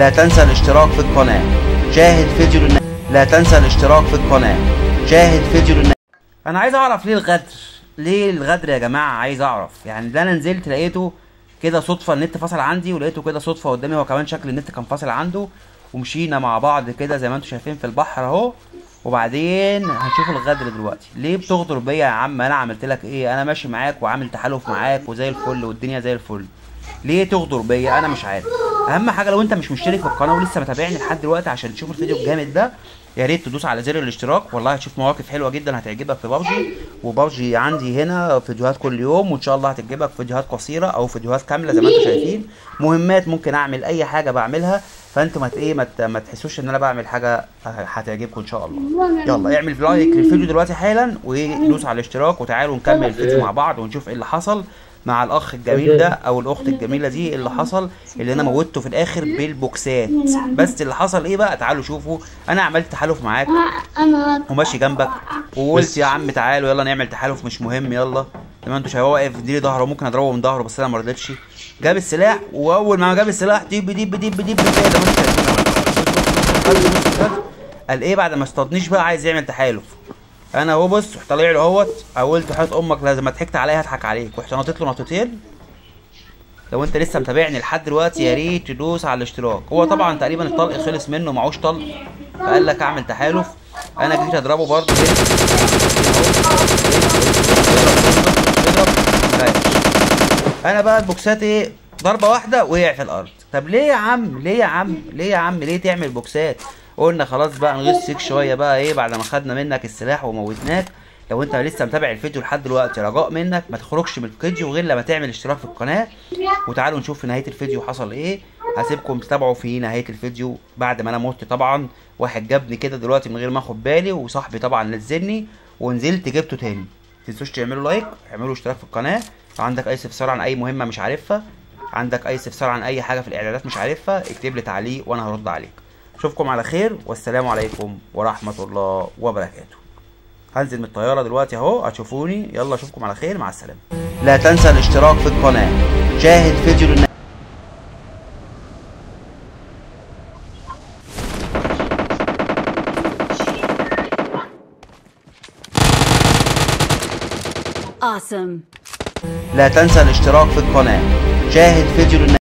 لا تنسى الاشتراك في القناة شاهد فيديو للنهاية لا تنسى الاشتراك في القناة شاهد فيديو للنهاية انا عايز اعرف ليه الغدر ليه الغدر يا جماعة عايز اعرف يعني ده انا نزلت لقيته كده صدفة النت فصل عندي ولقيته كده صدفة قدامي هو كمان شكل النت كان فاصل عنده ومشينا مع بعض كده زي ما انتم شايفين في البحر اهو وبعدين هنشوف الغدر دلوقتي ليه بتغدر بيا يا عم انا عملت لك ايه انا ماشي معاك وعامل تحالف معاك وزي الفل والدنيا زي الفل ليه تغدر بيا انا مش عارف اهم حاجه لو انت مش مشترك في القناه ولسه متابعني لحد دلوقتي عشان تشوف الفيديو الجامد ده يا ريت تدوس على زر الاشتراك والله هتشوف مواقف حلوه جدا هتعجبك في بابجي وبابجي عندي هنا فيديوهات كل يوم وان شاء الله هتعجبك فيديوهات قصيره او فيديوهات كامله زي ما انتم شايفين مهمات ممكن اعمل اي حاجه بعملها فانتوا ما ت- ايه ما ت- ما تحسوش ان انا بعمل حاجه هتعجبكم ان شاء الله يلا اعمل لايك للفيديو دلوقتي حالا ودوس على الاشتراك وتعالوا نكمل الفيديو مع بعض ونشوف ايه اللي حصل مع الاخ الجميل ده او الاخت الجميله دي اللي حصل اللي انا موتته في الاخر بالبوكسات بس اللي حصل ايه بقى تعالوا شوفوا انا عملت تحالف معاك انا وماشي جنبك وقلت يا عم تعالوا يلا نعمل تحالف مش مهم يلا زي ما انتوا شايفين هو واقف يديلي ظهره ممكن اضربه من ظهره بس انا ما رضيتش جاب السلاح واول ما جاب السلاح ديب ديب ديب ديب كده زي ما انتوا شايفين قال ايه بعد ما اصطادنيش بقى عايز يعمل تحالف انا اهو بص رحت طالع له اهوت قلت حياه امك لازم ما ضحكت عليا هضحك عليك رحت نطيت له نطتين لو انت لسه متابعني لحد دلوقتي يا ريت تدوس على الاشتراك هو طبعا تقريبا الطلق خلص منه معهوش طلق فقال لك اعمل تحالف انا جيت اضربه برضه انا بقى البوكسات ايه ضربه واحده وقع في الارض طب ليه يا عم ليه يا عم ليه يا عم ليه تعمل بوكسات قلنا خلاص بقى نغسك شويه بقى ايه بعد ما خدنا منك السلاح وموتناك لو انت لسه متابع الفيديو لحد دلوقتي رجاء منك ما تخرجش من الفيديو غير لما تعمل اشتراك في القناه وتعالوا نشوف في نهايه الفيديو حصل ايه هسيبكم تتابعوا في نهايه الفيديو بعد ما انا مت طبعا واحد جابني كده دلوقتي من غير ما اخد بالي وصاحبي طبعا نزلني ونزلت جبته تاني متنسوش تعملوا لايك اعملوا اشتراك في القناه لو عندك اي استفسار عن اي مهمه مش عارفها عندك اي استفسار عن اي حاجه في الاعدادات مش عارفها اكتب لي تعليق وانا هرد عليك اشوفكم على خير والسلام عليكم ورحمه الله وبركاته هنزل من الطياره دلوقتي اهو هتشوفوني يلا اشوفكم على خير مع السلامه لا تنسى الاشتراك في القناه شاهد فيديو للناس Awesome. لا تنسى الاشتراك في القناه شاهد فيديو للناس